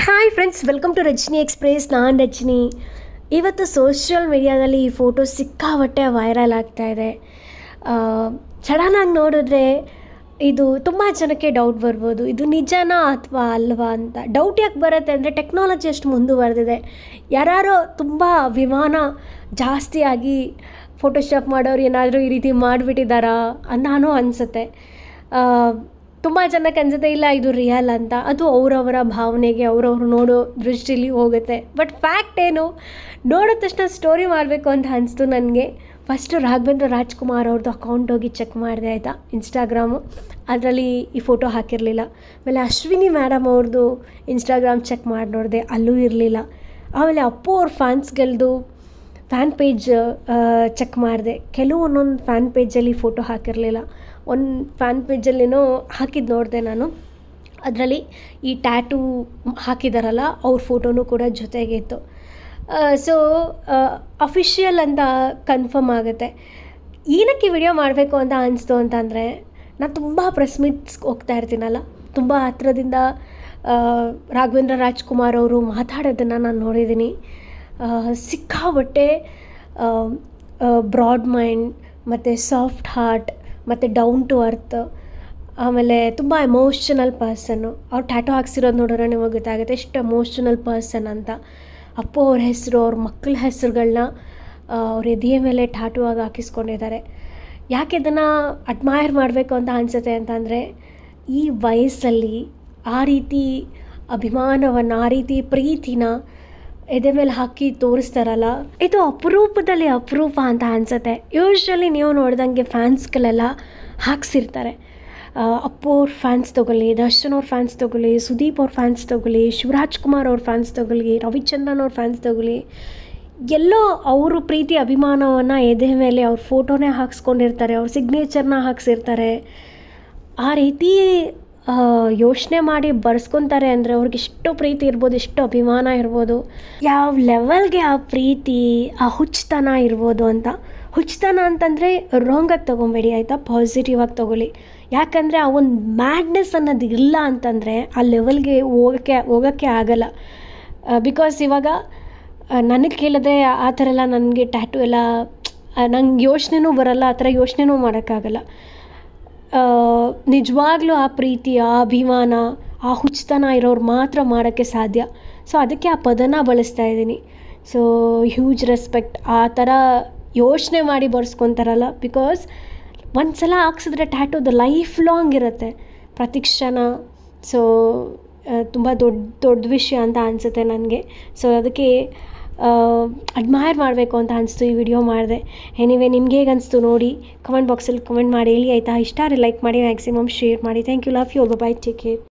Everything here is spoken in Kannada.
hi friends welcome to Rajani express ನಾನು ರಜನಿ ಇವತ್ತು ಸೋಷಿಯಲ್ ಮೀಡಿಯಾದಲ್ಲಿ ಈ ಫೋಟೋ ಸಿಕ್ಕಾಪಟ್ಟೆ ವೈರಲ್ ಆಗ್ತಾ ಇದೆ ಸಡನ್ನಾಗಿ ನೋಡಿದ್ರೆ ಇದು ತುಂಬ ಜನಕ್ಕೆ ಡೌಟ್ ಬರ್ಬೋದು ಇದು ನಿಜನಾ ಅಥವಾ ಅಲ್ವಾ ಅಂತ ಡೌಟ್ ಯಾಕೆ ಬರುತ್ತೆ ಅಂದರೆ ಟೆಕ್ನಾಲಜಿ ಅಷ್ಟು ಮುಂದುವರೆದಿದೆ ಯಾರು ತುಂಬ ವಿಮಾನ ಜಾಸ್ತಿಯಾಗಿ ಫೋಟೋಶಾಪ್ ಮಾಡೋರು ಏನಾದರೂ ಈ ರೀತಿ ಮಾಡಿಬಿಟ್ಟಿದ್ದಾರಾ ನಾನು ಅನಿಸುತ್ತೆ ತುಂಬ ಜನಕ್ಕೆ ಅನ್ಸುತ್ತೆ ಇಲ್ಲ ಇದು ರಿಯಲ್ ಅಂತ ಅದು ಅವರವರ ಭಾವನೆಗೆ ಅವರವ್ರು ನೋಡೋ ದೃಷ್ಟಿಲಿ ಹೋಗುತ್ತೆ ಬಟ್ ಫ್ಯಾಕ್ಟ್ ಏನು ನೋಡಿದ ತಕ್ಷಣ ಸ್ಟೋರಿ ಮಾಡಬೇಕು ಅಂತ ಅನಿಸ್ತು ನನಗೆ ಫಸ್ಟು ರಾಘವೇಂದ್ರ ರಾಜ್ಕುಮಾರ್ ಅವ್ರದ್ದು ಅಕೌಂಟ್ ಹೋಗಿ ಚೆಕ್ ಮಾಡಿದೆ ಆಯಿತಾ ಇನ್ಸ್ಟಾಗ್ರಾಮು ಅದರಲ್ಲಿ ಈ ಫೋಟೋ ಹಾಕಿರಲಿಲ್ಲ ಆಮೇಲೆ ಅಶ್ವಿನಿ ಮೇಡಮ್ ಅವ್ರದ್ದು ಇನ್ಸ್ಟಾಗ್ರಾಮ್ ಚೆಕ್ ಮಾಡಿ ನೋಡಿದೆ ಅಲ್ಲೂ ಇರಲಿಲ್ಲ ಆಮೇಲೆ ಅಪ್ಪು ಅವ್ರ ಫ್ಯಾನ್ಸ್ಗಳದ್ದು ಫ್ಯಾನ್ ಪೇಜ್ ಚೆಕ್ ಮಾಡಿದೆ ಕೆಲವು ಒಂದೊಂದು ಫ್ಯಾನ್ ಪೇಜಲ್ಲಿ ಫೋಟೋ ಹಾಕಿರಲಿಲ್ಲ ಒಂದು ಫ್ಯಾನ್ ಪೇಜಲ್ಲೇನೋ ಹಾಕಿದ್ದು ನೋಡಿದೆ ನಾನು ಅದರಲ್ಲಿ ಈ ಟ್ಯಾಟೂ ಹಾಕಿದಾರಲ್ಲ ಅವ್ರ ಫೋಟೋನೂ ಕೂಡ ಜೊತೆಗೆ ಇತ್ತು ಸೊ ಅಫಿಷಿಯಲ್ ಅಂತ ಕನ್ಫರ್ಮ್ ಆಗುತ್ತೆ ಏನಕ್ಕೆ ವಿಡಿಯೋ ಮಾಡಬೇಕು ಅಂತ ಅನಿಸ್ತು ಅಂತಂದರೆ ನಾನು ತುಂಬ ಪ್ರೆಸ್ ಮೀಟ್ಸ್ಗೆ ಹೋಗ್ತಾ ಇರ್ತೀನಲ್ಲ ತುಂಬ ಹತ್ರದಿಂದ ರಾಘವೇಂದ್ರ ರಾಜ್ಕುಮಾರ್ ಅವರು ಮಾತಾಡೋದನ್ನು ನಾನು ನೋಡಿದ್ದೀನಿ ಸಿಕ್ಕಾಬಟ್ಟೆ ಬ್ರಾಡ್ ಮೈಂಡ್ ಮತ್ತು ಸಾಫ್ಟ್ ಹಾರ್ಟ್ ಮತ್ತು ಡೌನ್ ಟು ಅರ್ತ್ ಆಮೇಲೆ ತುಂಬ ಎಮೋಷನಲ್ ಪರ್ಸನ್ನು ಅವ್ರು ಟ್ಯಾಟೋ ಹಾಕ್ಸಿರೋದು ನೋಡಿದ್ರೆ ನಿಮಗೆ ಗೊತ್ತಾಗುತ್ತೆ ಎಷ್ಟು ಎಮೋಷನಲ್ ಪರ್ಸನ್ ಅಂತ ಅಪ್ಪು ಅವ್ರ ಹೆಸರು ಅವ್ರ ಮಕ್ಕಳ ಹೆಸರುಗಳನ್ನ ಅವ್ರ ಎದೆಯ ಮೇಲೆ ಟ್ಯಾಟೂ ಆಗಿ ಹಾಕಿಸ್ಕೊಂಡಿದ್ದಾರೆ ಯಾಕೆ ಇದನ್ನು ಅಡ್ಮೈರ್ ಮಾಡಬೇಕು ಅಂತ ಅನಿಸುತ್ತೆ ಅಂತಂದರೆ ಈ ವಯಸ್ಸಲ್ಲಿ ಆ ರೀತಿ ಅಭಿಮಾನವನ್ನು ಆ ರೀತಿ ಪ್ರೀತಿನ ಎದೆ ಮೇಲೆ ಹಾಕಿ ತೋರಿಸ್ತಾರಲ್ಲ ಇದು ಅಪರೂಪದಲ್ಲಿ ಅಪರೂಪ ಅಂತ ಅನಿಸುತ್ತೆ ಯೂಶ್ವಲಿ ನೀವು ನೋಡ್ದಂಗೆ ಫ್ಯಾನ್ಸ್ಗಳೆಲ್ಲ ಹಾಕ್ಸಿರ್ತಾರೆ ಅಪ್ಪು ಅವ್ರ ಫ್ಯಾನ್ಸ್ ತೊಗೊಳ್ಳಿ ದರ್ಶನ್ ಅವ್ರ ಫ್ಯಾನ್ಸ್ ತೊಗೊಳ್ಳಿ ಸುದೀಪ್ ಅವ್ರ ಫ್ಯಾನ್ಸ್ ತೊಗೊಳ್ಳಿ ಶಿವರಾಜ್ ಕುಮಾರ್ ಅವ್ರ ಫ್ಯಾನ್ಸ್ ತೊಗೊಳ್ಳಿ ರವಿಚಂದ್ರನ್ ಅವ್ರ ಫ್ಯಾನ್ಸ್ ತೊಗೊಳ್ಳಿ ಎಲ್ಲೋ ಅವರು ಪ್ರೀತಿ ಅಭಿಮಾನವನ್ನು ಎದೆ ಮೇಲೆ ಅವ್ರ ಫೋಟೋನೇ ಹಾಕ್ಸ್ಕೊಂಡಿರ್ತಾರೆ ಅವ್ರ ಸಿಗ್ನೇಚರ್ನ ಹಾಕ್ಸಿರ್ತಾರೆ ಆ ರೀತಿ ಯೋಚನೆ ಮಾಡಿ ಬರ್ಸ್ಕೊತಾರೆ ಅಂದರೆ ಅವ್ರಿಗೆ ಎಷ್ಟು ಪ್ರೀತಿ ಇರ್ಬೋದು ಎಷ್ಟು ಅಭಿಮಾನ ಇರ್ಬೋದು ಯಾವ ಲೆವೆಲ್ಗೆ ಆ ಪ್ರೀತಿ ಆ ಹುಚ್ಚತನ ಇರ್ಬೋದು ಅಂತ ಹುಚ್ಚತನ ಅಂತಂದರೆ ರಾಂಗಾಗಿ ತೊಗೊಬೇಡಿ ಆಯಿತಾ ಪಾಸಿಟಿವ್ ಆಗಿ ತೊಗೊಳ್ಳಿ ಯಾಕಂದರೆ ಆ ಒಂದು ಮ್ಯಾಡ್ನೆಸ್ ಅನ್ನೋದು ಇಲ್ಲ ಅಂತಂದರೆ ಆ ಲೆವೆಲ್ಗೆ ಹೋಗೋಕ್ಕೆ ಹೋಗೋಕ್ಕೆ ಆಗಲ್ಲ ಬಿಕಾಸ್ ಇವಾಗ ನನಗೆ ಕೇಳಿದ್ರೆ ಆ ಥರ ಎಲ್ಲ ನನಗೆ ಟ್ಯಾಟು ಎಲ್ಲ ನಂಗೆ ಯೋಚನೆನೂ ಬರಲ್ಲ ಆ ಥರ ಯೋಚನೆನೂ ಮಾಡೋಕ್ಕಾಗಲ್ಲ ನಿಜವಾಗ್ಲೂ ಆ ಪ್ರೀತಿ ಆ ಅಭಿಮಾನ ಆ ಹುಚ್ಚತನ ಇರೋರು ಮಾತ್ರ ಮಾಡೋಕ್ಕೆ ಸಾಧ್ಯ ಸೊ ಅದಕ್ಕೆ ಆ ಪದನ ಬಳಸ್ತಾ ಇದ್ದೀನಿ ಸೊ ಹ್ಯೂಜ್ ರೆಸ್ಪೆಕ್ಟ್ ಆ ಥರ ಯೋಚನೆ ಮಾಡಿ ಬರ್ಸ್ಕೊತಾರಲ್ಲ ಬಿಕಾಸ್ ಒಂದು ಸಲ ಹಾಕ್ಸಿದ್ರೆ ಟ್ಯಾಟೋದು ಲೈಫ್ ಲಾಂಗ್ ಇರುತ್ತೆ ಪ್ರತಿ ಕ್ಷಣ ಸೊ ತುಂಬ ದೊಡ್ಡ ದೊಡ್ಡ ವಿಷಯ ಅಂತ ಅನಿಸುತ್ತೆ ನನಗೆ ಸೊ ಅದಕ್ಕೆ ಅಡ್ಮೈರ್ ಮಾಡಬೇಕು ಅಂತ ಅನಿಸ್ತು ಈ ವಿಡಿಯೋ ಮಾಡಿದೆ ಎನಿವೆ ನಿಮ್ಗೆ ಹೇಗೆ ಅನಿಸ್ತು ನೋಡಿ ಕಮೆಂಟ್ ಬಾಕ್ಸಲ್ಲಿ ಕಮೆಂಟ್ ಮಾಡಿ ಹೇಳಿ ಆಯಿತಾ ಇಷ್ಟ ಲೈಕ್ ಮಾಡಿ ಮ್ಯಾಕ್ಸಿಮಮ್ ಶೇರ್ ಮಾಡಿ thank you love you bye take care